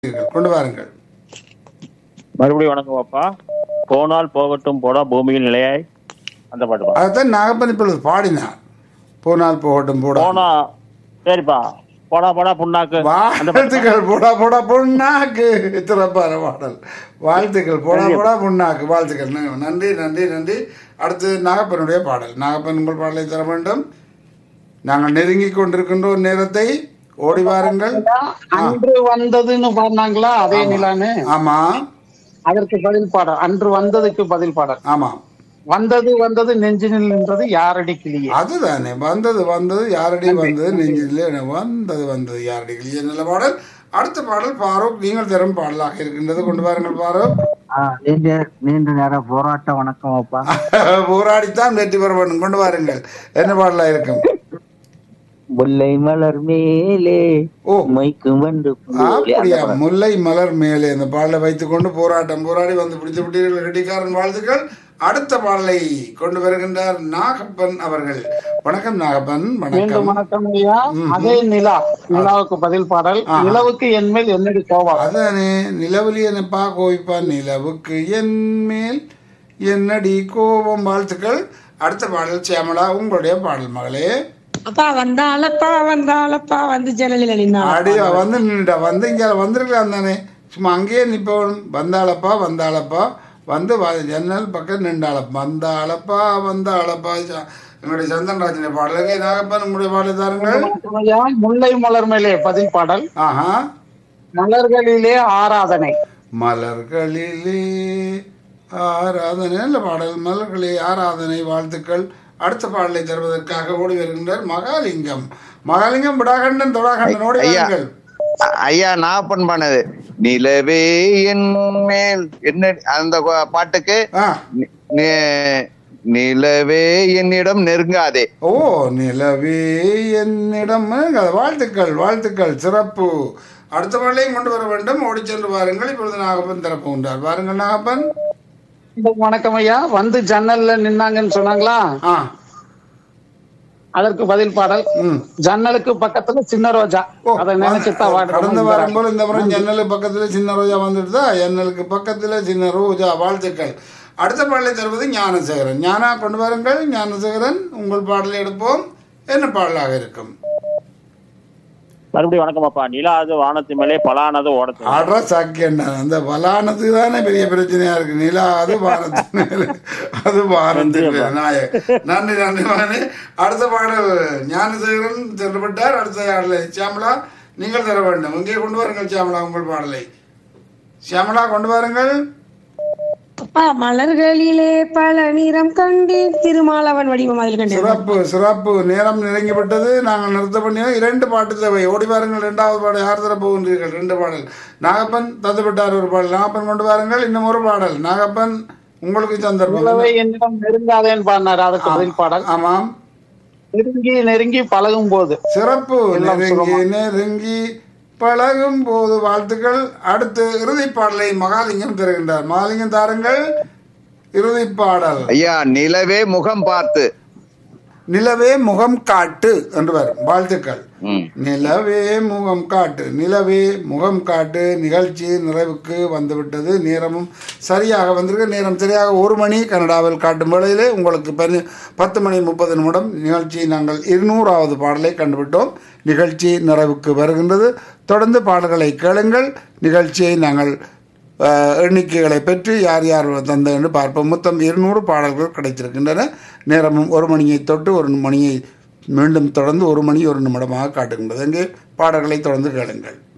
கொண்டு வாருங்கள் மறுபடியும் வணக்கம் அப்பா போனால் போகட்டும் போடா பூமியில் நிலையாய் அந்த பாட்டு பா அதைத்தான் நாகப்பன் இப்பொழுது பாடினார் போனால் போகட்டும் போடா போனா சரிப்பா போடா போடா புண்ணாக்கு அந்த பாட்டு பா. வாழ்த்துக்கள் போடா போடா பொண்ணாக்கு திறப்பார பாடல் வாழ்த்துக்கள் போடா போடா பொண்ணாக்கு வாழ்த்துக்கள் ந- நன்றி நன்றி நன்றி அடுத்து நாகப்பனுடைய பாடல் நாகப்பன் உங்கள் பாடலை தர வேண்டும் நாங்கள் நெருங்கி கொண்டிருக்கின்ற ஒரு நேரத்தை ஓடி வாருங்கள் அன்று வந்ததுன்னு பாடினாங்களா அதே நிலான்னு ஆமா அதற்கு பதில் பாடல் அன்று வந்ததுக்கு பதில் பாடல் ஆமா வந்தது வந்தது நெஞ்சினில் நின்றது யாரடி கிளியே அதுதானே வந்தது வந்தது யாரடி வந்தது நெஞ்சிலே வந்தது வந்தது யாரடி கிளிய நல்ல பாடல் அடுத்த பாடல் பாரூக் நீங்கள் தரும் பாடலாக இருக்கின்றது கொண்டு வாருங்கள் பாரூக் நீண்ட நீண்ட நேர போராட்ட வணக்கம் அப்பா போராடித்தான் வெற்றி பெற வேண்டும் கொண்டு வாருங்கள் என்ன பாடலா இருக்கும் முல்லை மலர் மேலே ஓ. மைக்கும் வந்து அப்படியா முல்லை மலர் மேலே இந்த பாடலை வைத்துக் கொண்டு போராட்டம் போராடி வந்து பிடித்து விட்டீர்கள் ரெட்டிக்காரன் வாழ்த்துக்கள் அடுத்த பாடலை கொண்டு வருகின்றார் நாகப்பன் அவர்கள் வணக்கம் நாகப்பன் மீண்டும் வணக்கம் வணக்கம் ஐயா அதே நிலா நிலாவுக்கு பதில் பாடல் நிலவுக்கு என் மேல் என்னடி கோபம் அதானே நிலவுலி என்னப்பா கோவிப்பா நிலவுக்கு என் மேல் என்னடி கோபம் வாழ்த்துக்கள் அடுத்த பாடல் சியாமலா உங்களுடைய பாடல் மகளே அப்பா வந்தாளப்பா வந்தாளப்பா வந்து ஜன்னலில் நின்னா அடி வந்து நின்றுட்டா வந்து இங்கே வந்திருக்கலாம் தானே சும்மா அங்கேயே நிற்பவன் வந்தாளப்பா வந்தாளப்பா வந்து வ- ஜன்னல் பக்கம் நின்றாளப்பா வந்தாளப்பா வந்தாளப்பா ச- எங்களுடைய சந்தன்ராஜனுடைய பாடலுக்கு நாகப்பன் உங்களுடைய பாடலை தாருங்கள் வணக்கம் ஐயா முல்லை மலர் மேலே பதில் பாடல் ஆஹா மலர்களிலே ஆராதனை மலர்களிலே ஆராதனை நல்ல பாடல் மலர்களே ஆராதனை வாழ்த்துக்கள் அடுத்த பாடலை தருவதற்காக ஓடி வருகின்றார் மகாலிங்கம் மகாலிங்கம் விடாகண்டன் தொடாகண்டன் ஓடி ஐயா. வாருங்கள் அ- ஐயா நாகப்பன் பண்ணது நிலவே என் மேல் என்ன அந்த கொ- பாட்டுக்கு ஆ நி- நி- நிலவே என்னிடம் நெருங்காதே ஓ நிலவே என்னிடம் அது வாழ்த்துக்கள் வாழ்த்துக்கள் சிறப்பு அடுத்த பாடலையும் கொண்டு வர வேண்டும் ஓடி சென்று வாருங்கள் இப்பொழுது நாகப்பன் திறப்புகின்றார் வாருங்கள் நாகப்பன் மீண்டும் வணக்கம் ஐயா வந்து ஜன்னல்ல நின்னாங்கன்னு சொன்னாங்களா ஆ அதற்கு பதில் பாடல் ம் ஜன்னலுக்கு பக்கத்துல சின்ன ரோஜா ஓ, அதை நினைச்சுதான் கடந்த வாரம் வாடுறோம் போல இந்த வாரம் ஜன்னலுக்கு பக்கத்துல சின்ன ரோஜா வந்துடுதா ஜன்னலுக்கு பக்கத்துல சின்ன ரோஜா வாழ்த்துக்கள் அடுத்த பாடலை தருவது ஞானசேகரன் ஞானா கொண்டு வாருங்கள் ஞானசேகரன் உங்கள் பாடலை எடுப்போம் என்ன பாடலாக இருக்கும் மறுபடியும் வணக்கம் அப்பா நிலா அது வானத்து மேலே பலானது ஓடத்து ஆடுறா சாக்கியண்டா அந்த வலானத்துக்கு தானே பெரிய பிரச்சனையா இருக்கு நிலா அது வானத்து மேலே அது வானத்து மேலே நாயக் நன்றி நன்றி மகனே அடுத்த பாடல் ஞானசேகரன் சென்றுவிட்டார் அடுத்த பாடலை சியாமலா நீங்கள் தர வேண்டும் இங்கே கொண்டு வாருங்கள் சியாமலா உங்கள் பாடலை சியாமலா கொண்டு வாருங்கள் அப்பா மலர்களிலே பல நிறம் கண்டேன் திருமாலவன் வடிவம் அதில் கண்டேன் சிறப்பு சிறப்பு நேரம் நெருங்கிவிட்டது நாங்கள் நிறுத்த பண்ணியோம் இரண்டு பாட்டு தேவை ஓடி வாருங்கள் இரண்டாவது பாடல் யார் தர போகின்றீர்கள் ரெண்டு பாடல் நாகப்பன் தந்துவிட்டார் ஒரு பாடல் நாகப்பன் கொண்டு வாருங்கள் இன்னும் ஒரு பாடல் நாகப்பன் உங்களுக்கு சந்தர்ப்பம் நிலவை என்னிடம் நெருங்காதேன்னு பாடினாரு அதுக்கு பதில் பாடல் ஆமாம் நெருங்கி நெருங்கி பழகும் போது சிறப்பு எல்லாம் நெருங்கி நெருங்கி பழகும் போது வாழ்த்துக்கள் அடுத்து இறுதி பாடலை மகாலிங்கம் தருகின்றார் மகாலிங்கம் தாருங்கள் இறுதி பாடல் ஐயா நிலவே முகம் பார்த்து நிலவே முகம் காட்டு என்று வரும் வாழ்த்துக்கள் ம். நிலவே முகம் காட்டு நிலவே முகம் காட்டு நிகழ்ச்சி நிறைவுக்கு வந்துவிட்டது நேரமும் சரியாக வந்திருக்கு நேரம் சரியாக ஒரு மணி கனடாவில் காட்டும் வேளையிலே உங்களுக்கு பனி பத்து மணி முப்பது நிமிடம் நிகழ்ச்சி நாங்கள் இருநூறாவது பாடலை கண்டுவிட்டோம் நிகழ்ச்சி நிறைவுக்கு வருகின்றது தொடர்ந்து பாடல்களை கேளுங்கள் நிகழ்ச்சியை நாங்கள் அஹ், எண்ணிக்கைகளை பெற்று யார் யார் தந்த என்று பார்ப்போம் மொத்தம் இருநூறு பாடல்கள் கிடைத்திருக்கின்றன நேரமும் ஒரு மணியை தொட்டு ஒரு மணியை மீண்டும் தொடர்ந்து ஒரு மணி ஒரு நிமிடமாக காட்டுகின்றது அங்கே பாடல்களை தொடர்ந்து கேளுங்கள்